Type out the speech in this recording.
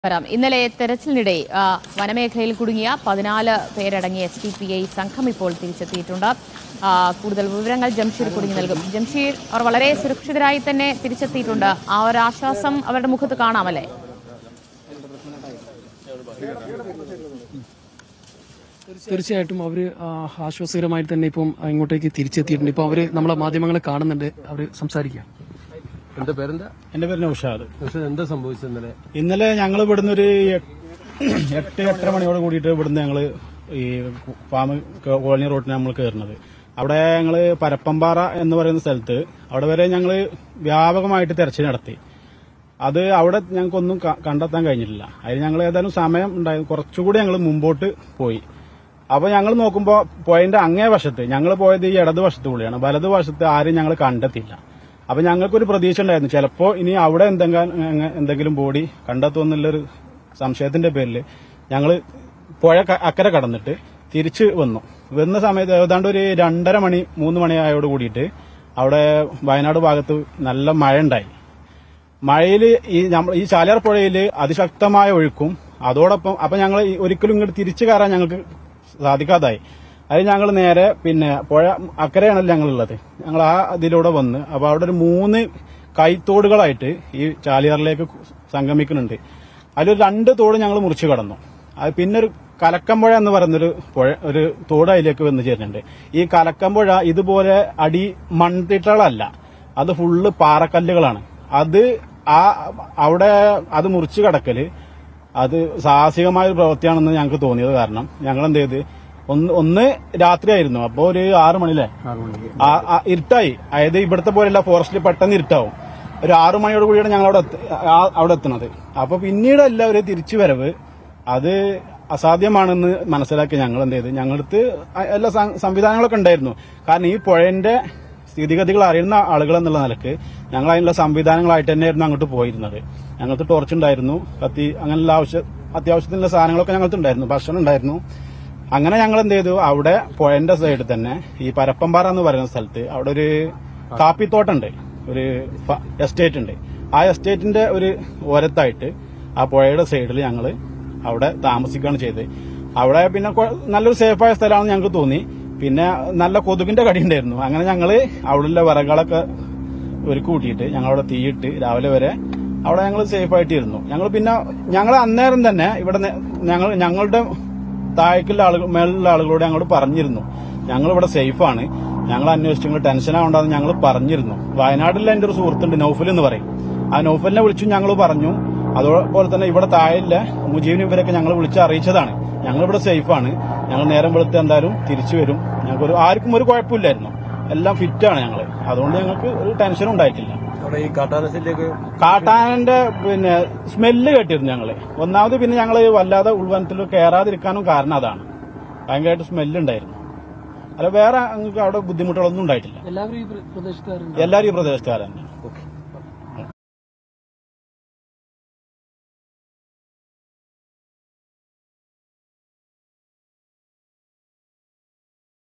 വരാം ഇന്നലെ തെരച്ചിലിനിടെ ആ, വനമേഖലയിൽ കുടുങ്ങിയ പതിനാല് പേരടങ്ങിയ എസ് ഡി പി ഐ സംഘം ഇപ്പോൾ തിരിച്ചെത്തിയിട്ടുണ്ട് ആ, കൂടുതൽ വിവരങ്ങൾ ജംഷീർ കുടുങ്ങി നൽകും ജംഷീർ അവർ വളരെ സുരക്ഷിതരായി തന്നെ തിരിച്ചെത്തിയിട്ടുണ്ട് ആ ഒരു ആശ്വാസം അവരുടെ മുഖത്ത് കാണാമല്ലേ തീർച്ചയായിട്ടും അവര് ആ, ആശ്വാസകരമായി തന്നെ ഇപ്പം ഇങ്ങോട്ടേക്ക് തിരിച്ചെത്തിയിട്ടുണ്ട് ഇപ്പൊ അവര് നമ്മളെ മാധ്യമങ്ങളെ കാണുന്നുണ്ട് അവര് സംസാരിക്കാം എന്റെ പേരെന്താ എന്റെ പേര് നൌഷാദ് പക്ഷെ എന്താ സംഭവിച്ചത് ഇന്നലെ ഇന്നലെ ഞങ്ങൾ ഇവിടുന്ന് ഒരു എട്ട് എട്ടര മണിയോട് കൂടിയിട്ട് ഇവിടുന്ന് ഞങ്ങൾ ഈ ഫാം കോളനി റോഡിന് നമ്മൾ കയറുന്നത് അവിടെ ഞങ്ങൾ പരപ്പമ്പാറ എന്ന് പറയുന്ന സ്ഥലത്ത് അവിടെ വരെ ഞങ്ങൾ വ്യാപകമായിട്ട് തെരച്ചിൽ നടത്തി അത് അവിടെ ഞങ്ങൾക്കൊന്നും ക- കണ്ടെത്താൻ കഴിഞ്ഞിട്ടില്ല അതിന് ഞങ്ങൾ ഏതായാലും സമയം ഉണ്ടായിരുന്നു കുറച്ചുകൂടി ഞങ്ങൾ മുമ്പോട്ട് പോയി അപ്പൊ ഞങ്ങൾ നോക്കുമ്പോൾ പോയിന്റ് അങ്ങേ വശത്ത് ഞങ്ങൾ പോയത് ഈ ഇടത് വശത്ത് കൂടിയാണ് വലത് വശത്ത് ആരും ഞങ്ങൾ കണ്ടെത്തിയില്ല അപ്പൊ ഞങ്ങൾക്കൊരു പ്രതീക്ഷ ഉണ്ടായിരുന്നു ചിലപ്പോ ഇനി അവിടെ എന്തെങ്കിലും എന്തെങ്കിലും ബോഡി കണ്ടെത്തുമെന്നുള്ളൊരു സംശയത്തിന്റെ പേരിൽ ഞങ്ങൾ പുഴ ക- അക്കരെ കടന്നിട്ട് തിരിച്ച് വന്നു വന്ന സമയത്ത് ഏതാണ്ട് ഒരു രണ്ടര മണി മൂന്ന് മണിയായോട് കൂടിയിട്ട് അവിടെ വയനാട് ഭാഗത്ത് നല്ല മഴ ഉണ്ടായി മഴയിൽ ഈ നമ്മൾ ഈ ചാലിയാർ പുഴയിൽ അതിശക്തമായ ഒഴുക്കും അതോടൊപ്പം അപ്പൊ ഞങ്ങൾ ഒരിക്കലും ഇങ്ങോട്ട് തിരിച്ചു കയറാൻ ഞങ്ങൾക്ക് സാധിക്കാതായി അത് ഞങ്ങൾ നേരെ പിന്നെ പുഴ അക്കരെയാണല്ലോ ഞങ്ങളുള്ളത് ഞങ്ങൾ ആ ഇതിലൂടെ വന്ന് അപ്പൊ അവിടെ ഒരു മൂന്ന് കൈത്തോടുകളായിട്ട് ഈ ചാലിയാറിലേക്ക് സംഗമിക്കുന്നുണ്ട് അതിലൊരു രണ്ട് തോട് ഞങ്ങൾ മുറിച്ചു കടന്നു അത് പിന്നെ ഒരു കലക്കമ്പുഴ എന്ന് പറയുന്നൊരു പുഴ ഒരു തോട് അതിലേക്ക് വന്ന് ചേരുന്നുണ്ട് ഈ കലക്കമ്പുഴ ഇതുപോലെ അടി മൺതിട്ടകളല്ല അത് ഫുള്ള് പാറക്കല്ലുകളാണ് അത് ആ അവിടെ അത് മുറിച്ചു കടക്കല് അത് സാഹസികമായ ഒരു പ്രവൃത്തിയാണെന്ന് ഞങ്ങൾക്ക് തോന്നിയത് കാരണം ഞങ്ങൾ എന്ത് ചെയ്ത് ഒന്ന് ഒന്ന് രാത്രിയായിരുന്നു അപ്പോ ഒരു ആറു മണിലേ ആ- ആ ഇരുട്ടായി അതായത് ഇവിടുത്തെ പോലെയല്ല ഫോറസ്റ്റിൽ പെട്ടെന്ന് ഇരുട്ടാവും ഒരു ആറു മണിയോട് കൂടിയാണ് ഞങ്ങൾ അവിടെ എത്ത- ആ- അവിടെ എത്തുന്നത് അപ്പൊ പിന്നീടല്ല ഒരു തിരിച്ചു വരവ് അത് അസാധ്യമാണെന്ന് മനസ്സിലാക്കി ഞങ്ങൾ എന്ത് ചെയ്ത് ഞങ്ങളടുത്ത് എല്ലാ സം- സംവിധാനങ്ങളൊക്കെ ഉണ്ടായിരുന്നു കാരണം ഈ പുഴന്റെ സ്ഥിതിഗതികൾ അറിയുന്ന ആളുകൾ എന്നുള്ള നിലക്ക് ഞങ്ങൾ അതിനുള്ള സംവിധാനങ്ങളായിട്ട് തന്നെയായിരുന്നു അങ്ങോട്ട് പോയിരുന്നത് ഞങ്ങൾക്ക് ടോർച്ച് ഉണ്ടായിരുന്നു കത്തി അങ്ങനെയുള്ള ആവശ്യ അത്യാവശ്യത്തിനുള്ള സാധനങ്ങളൊക്കെ ഞങ്ങൾക്ക് ഉണ്ടായിരുന്നു ഭക്ഷണം ഉണ്ടായിരുന്നു അങ്ങനെ ഞങ്ങൾ എന്ത് ചെയ്തു അവിടെ പുഴന്റെ സൈഡിൽ തന്നെ ഈ പരപ്പമ്പാറ എന്ന് പറയുന്ന സ്ഥലത്ത് അവിടെ ഒരു കാപ്പിത്തോട്ടുണ്ട് ഒരു ഫ- എസ്റ്റേറ്റ് ഉണ്ട് ആ എസ്റ്റേറ്റിന്റെ ഒരു ഓരത്തായിട്ട് ആ പുഴയുടെ സൈഡിൽ ഞങ്ങൾ അവിടെ താമസിക്കുകയാണ് ചെയ്തത് അവിടെ പിന്നെ കൊ- നല്ലൊരു സേഫായ സ്ഥലമാണെന്ന് ഞങ്ങൾക്ക് തോന്നി പിന്നെ നല്ല കൊതുകിന്റെ കടി ഉണ്ടായിരുന്നു അങ്ങനെ ഞങ്ങള് അവിടെയുള്ള വിറകളൊക്കെ ഒരു കൂട്ടിയിട്ട് ഞങ്ങൾ അവിടെ തീയിട്ട് രാവിലെ വരെ അവിടെ ഞങ്ങൾ സേഫ് ആയിട്ട് ഇരുന്നു ഞങ്ങൾ പിന്നെ ഞങ്ങൾ അന്നേരം തന്നെ ഇവിടെ നെ- ഞങ്ങൾ ഞങ്ങളുടെ താഴേക്കുള്ള ആളുകൾ മേലുള്ള ആളുകളോട് ഞങ്ങളോട് പറഞ്ഞിരുന്നു ഞങ്ങൾ ഇവിടെ സേഫാണ് ഞങ്ങൾ അന്വേഷിച്ചു നിങ്ങൾ ടെൻഷൻ ആവണ്ടെന്ന് ഞങ്ങൾ പറഞ്ഞിരുന്നു വയനാട്ടിൽ എന്റെ ഒരു സുഹൃത്തുണ്ട് നൌഫൽ എന്ന് പറയും ആ നൌഫലിനെ വിളിച്ചു ഞങ്ങൾ പറഞ്ഞു അതുപോലെ തന്നെ ഇവിടെ താഴെയില്ല മുജീബിനും ഇവരൊക്കെ ഞങ്ങൾ വിളിച്ച് അറിയിച്ചതാണ് ഞങ്ങൾ ഇവിടെ സേഫാണ് ഞങ്ങൾ നേരം വെളുത്ത് എന്തായാലും തിരിച്ചു വരും ഞങ്ങൾക്ക് ഒരു ആർക്കും ഒരു കുഴപ്പമില്ലായിരുന്നു എല്ലാം ഫിറ്റാണ് ഞങ്ങൾ അതുകൊണ്ട് ഞങ്ങൾക്ക് ഒരു ടെൻഷനും ഉണ്ടായിട്ടില്ല അവിടെ ഈ കാട്ടാനസിലേക്ക് കാട്ടാനന്റെ പിന്നെ സ്മെല്ല് കേട്ടിരുന്നു ഞങ്ങള് ഒന്നാമത് പിന്നെ ഞങ്ങള് വല്ലാതെ ഉൾവനത്തിൽ കയറാതിരിക്കാനും കാരണം അതാണ് ഭയങ്കരമായിട്ട് സ്മെല്ല് ഉണ്ടായിരുന്നു അല്ല വേറെ ഞങ്ങൾക്ക് അവിടെ ബുദ്ധിമുട്ടുകളൊന്നും ഉണ്ടായിട്ടില്ല എല്ലാവരും ഈ പ്രദേശത്തുകാരുണ്ട് എല്ലാവരും ഈ പ്രദേശത്തുകാരൻ തന്നെ ഓക്കെ